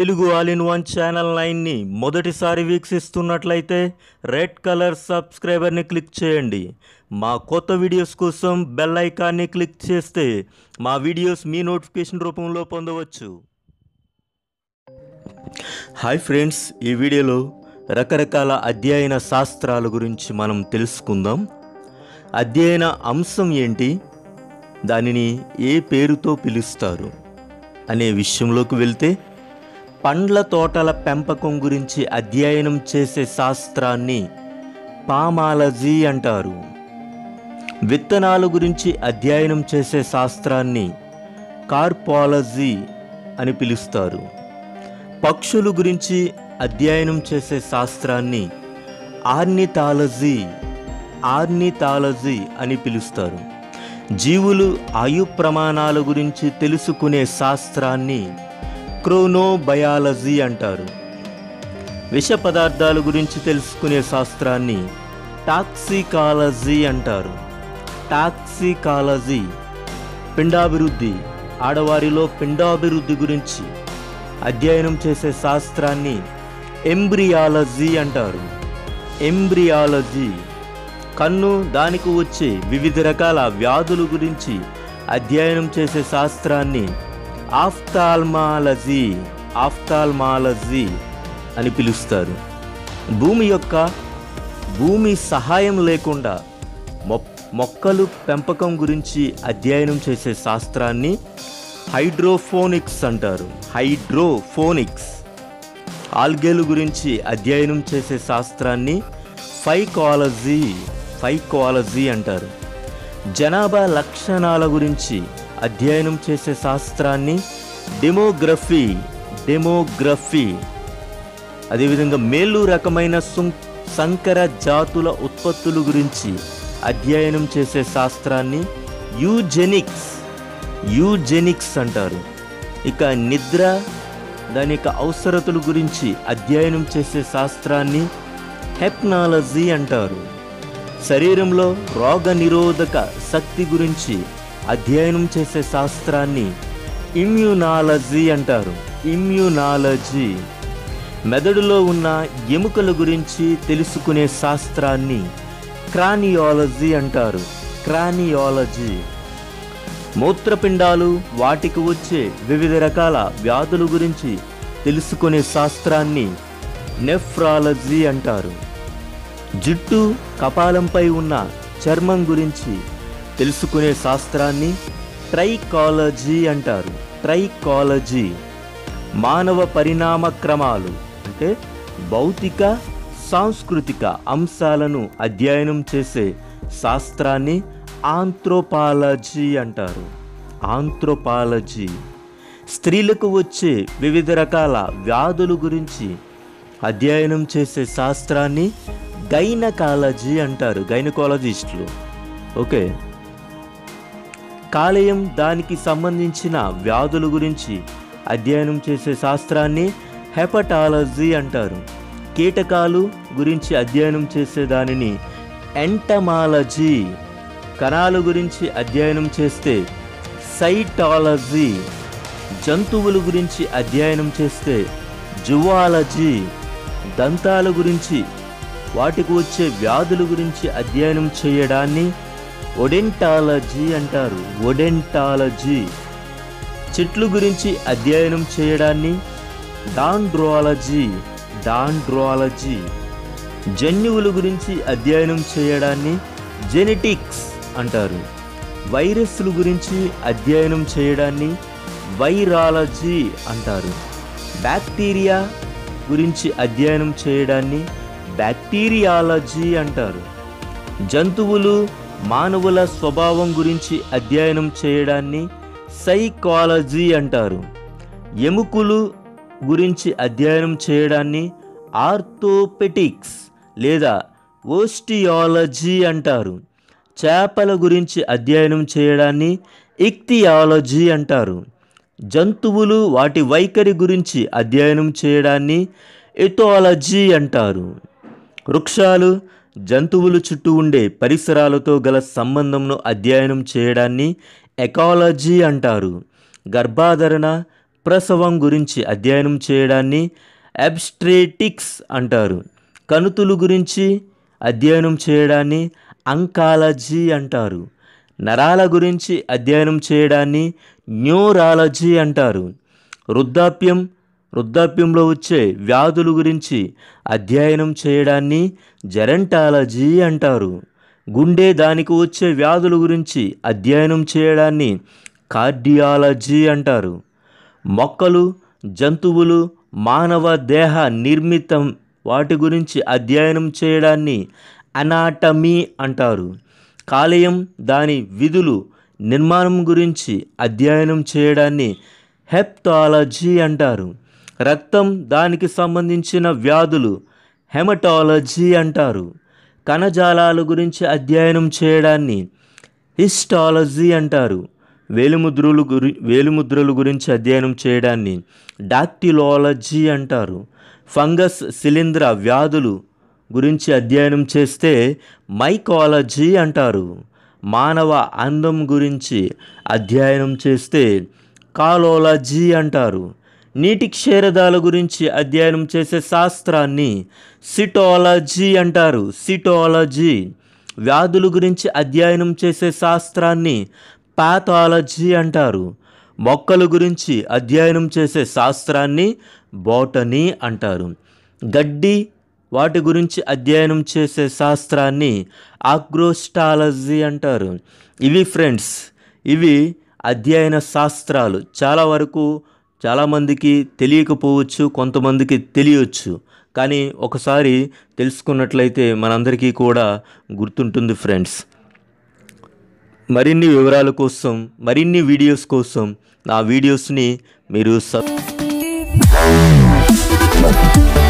Telugu all in one channel నైన్ని మొదటిసారి వీక్షిస్తున్నట్లయితే రెడ్ కలర్ సబ్స్క్రైబర్ని క్లిక్ చేయండి మా కొత్త వీడియోస్ కోసం బెల్ ఐకాన్ని క్లిక్ చేస్తే మా వీడియోస్ మీ నోటిఫికేషన్ రూపంలో పొందవచ్చు హాయ్ ఫ్రెండ్స్ ఈ వీడియోలో రకరకాల అధ్యయన శాస్త్రాల గురించి మనం తెలుసుకుందాం అధ్యయన అంశం ఏంటి దానిని ఏ పేరుతో పిలుస్తారు అనే విషయంలోకి వెళ్తే పండ్ల తోటల పెంపకం గురించి అధ్యయనం చేసే శాస్త్రాన్ని పామాలజీ అంటారు విత్తనాల గురించి అధ్యయనం చేసే శాస్త్రాన్ని కార్పాలజీ అని పిలుస్తారు పక్షుల గురించి అధ్యయనం చేసే శాస్త్రాన్ని ఆర్నిథాలజీ ఆర్నిథాలజీ అని పిలుస్తారు జీవులు ఆయు ప్రమాణాల గురించి తెలుసుకునే శాస్త్రాన్ని క్రోనోబయాలజీ అంటారు విష పదార్థాల గురించి తెలుసుకునే శాస్త్రాన్ని టాక్సికాలజీ అంటారు టాక్సికాలజీ పిండాభివృద్ధి ఆడవారిలో పిండాభివృద్ధి గురించి అధ్యయనం చేసే శాస్త్రాన్ని ఎంబ్రియాలజీ అంటారు ఎంబ్రియాలజీ కన్ను దానికి వచ్చే వివిధ రకాల వ్యాధుల గురించి అధ్యయనం చేసే శాస్త్రాన్ని ఆఫ్థాల్మాలజీ ఆఫ్థాల్మాలజీ అని పిలుస్తారు భూమి యొక్క భూమి సహాయం లేకుండా మొ మొక్కలు పెంపకం గురించి అధ్యయనం చేసే శాస్త్రాన్ని హైడ్రోఫోనిక్స్ అంటారు హైడ్రోఫోనిక్స్ ఆల్గేలు గురించి అధ్యయనం చేసే శాస్త్రాన్ని ఫైకాలజీ ఫైకాలజీ అంటారు జనాభా లక్షణాల గురించి అధ్యయనం చేసే శాస్త్రాన్ని డెమోగ్రఫీ డెమోగ్రఫీ అదేవిధంగా మేలు రకమైన సుం- సంకర జాతుల ఉత్పత్తుల గురించి అధ్యయనం చేసే శాస్త్రాన్ని యూజెనిక్స్ యూజెనిక్స్ అంటారు ఇక నిద్ర దాని యొక్క అవసరతల గురించి అధ్యయనం చేసే శాస్త్రాన్ని హెప్నాలజీ అంటారు శరీరంలో రోగ నిరోధక శక్తి గురించి అధ్యయనం చేసే శాస్త్రాన్ని ఇమ్యూనాలజీ అంటారు ఇమ్యూనాలజీ మెదడులో ఉన్న ఎముకల గురించి తెలుసుకునే శాస్త్రాన్ని క్రానియాలజీ అంటారు క్రానియాలజీ మూత్రపిండాలు వాటికి వచ్చే వివిధ రకాల వ్యాధుల గురించి తెలుసుకునే శాస్త్రాన్ని నెఫ్రాలజీ అంటారు జుట్టు కపాలంపై ఉన్న చర్మం గురించి తెలుసుకునే శాస్త్రాన్ని ట్రైకాలజీ అంటారు ట్రైకాలజీ మానవ పరిణామ క్రమాలు అంటే భౌతిక సాంస్కృతిక అంశాలను అధ్యయనం చేసే శాస్త్రాన్ని ఆంథ్రోపాలజీ అంటారు ఆంథ్రోపాలజీ స్త్రీలకు వచ్చే వివిధ రకాల వ్యాధుల గురించి అధ్యయనం చేసే శాస్త్రాన్ని గైనకాలజీ అంటారు గైనకాలజిస్టులు ఓకే కాలేయం దానికి సంబంధించిన వ్యాధుల గురించి అధ్యయనం చేసే శాస్త్రాన్ని హెపటాలజీ అంటారు కీటకాలు గురించి అధ్యయనం చేసే దానిని ఎంటమాలజీ కణాల గురించి అధ్యయనం చేస్తే సైటాలజీ జంతువుల గురించి అధ్యయనం చేస్తే జువాలజీ దంతాల గురించి వాటికి వచ్చే వ్యాధుల గురించి అధ్యయనం చేయడాన్ని ఒడెంటాలజీ అంటారు ఒడెంటాలజీ చెట్లు గురించి అధ్యయనం చేయడాన్ని డాండ్రోలజీ డాండ్రోలజీ జన్యువుల గురించి అధ్యయనం చేయడాన్ని జెనెటిక్స్ అంటారు వైరస్ల గురించి అధ్యయనం చేయడాన్ని వైరాలజీ అంటారు బ్యాక్టీరియా గురించి అధ్యయనం చేయడాన్ని బ్యాక్టీరియాలజీ అంటారు జంతువులు మానవుల స్వభావం గురించి అధ్యయనం చేయడాన్ని సైకాలజీ అంటారు ఎముకలు గురించి అధ్యయనం చేయడాన్ని ఆర్థోపెటిక్స్ లేదా ఓస్టియాలజీ అంటారు చేపల గురించి అధ్యయనం చేయడాన్ని ఇక్తియాలజీ అంటారు జంతువులు వాటి వైఖరి గురించి అధ్యయనం చేయడాన్ని ఎథాలజీ అంటారు వృక్షాలు జంతువులు చుట్టూ ఉండే పరిసరాలతో గల సంబంధంను అధ్యయనం చేయడాన్ని ఎకాలజీ అంటారు గర్భాధారణ ప్రసవం గురించి అధ్యయనం చేయడాన్ని అబ్స్ట్రేటిక్స్ అంటారు కణుతులు గురించి అధ్యయనం చేయడాన్ని అంకాలజీ అంటారు నరాల గురించి అధ్యయనం చేయడాన్ని న్యూరాలజీ అంటారు వృద్ధాప్యం వృద్ధాప్యంలో వచ్చే వ్యాధుల గురించి అధ్యయనం చేయడాన్ని జెరంటాలజీ అంటారు గుండె దానికి వచ్చే వ్యాధుల గురించి అధ్యయనం చేయడాన్ని కార్డియాలజీ అంటారు మొక్కలు జంతువులు మానవ దేహ నిర్మితం వాటి గురించి అధ్యయనం చేయడాన్ని అనాటమీ అంటారు కాలేయం దాని విధులు నిర్మాణం గురించి అధ్యయనం చేయడాన్ని హెప్టాలజీ అంటారు రక్తం దానికి సంబంధించిన వ్యాధులు హెమటాలజీ అంటారు కణజాలాల గురించి అధ్యయనం చేయడాన్ని హిస్టాలజీ అంటారు వేలిముద్రలు గురి వేలిముద్రల గురించి అధ్యయనం చేయడాన్ని డాక్టిలాలజీ అంటారు ఫంగస్ శిలీంధ్ర వ్యాధులు గురించి అధ్యయనం చేస్తే మైకాలజీ అంటారు మానవ అందం గురించి అధ్యయనం చేస్తే కాలోలజీ అంటారు నీటి క్షీరదాల గురించి అధ్యయనం చేసే శాస్త్రాన్ని సిటాలజీ అంటారు సిటాలజీ వ్యాధుల గురించి అధ్యయనం చేసే శాస్త్రాన్ని పాథాలజీ అంటారు మొక్కల గురించి అధ్యయనం చేసే శాస్త్రాన్ని బోటనీ అంటారు గడ్డి వాటి గురించి అధ్యయనం చేసే శాస్త్రాన్ని ఆగ్రోస్టాలజీ అంటారు ఇవి ఫ్రెండ్స్ ఇవి అధ్యయన శాస్త్రాలు చాలా వరకు చాలామందికి తెలియకపోవచ్చు కొంతమందికి తెలియవచ్చు కానీ ఒకసారి తెలుసుకున్నట్లయితే మనందరికీ కూడా గుర్తుంటుంది ఫ్రెండ్స్ మరిన్ని వివరాల కోసం మరిన్ని వీడియోస్ కోసం నా వీడియోస్ని మీరు సబ్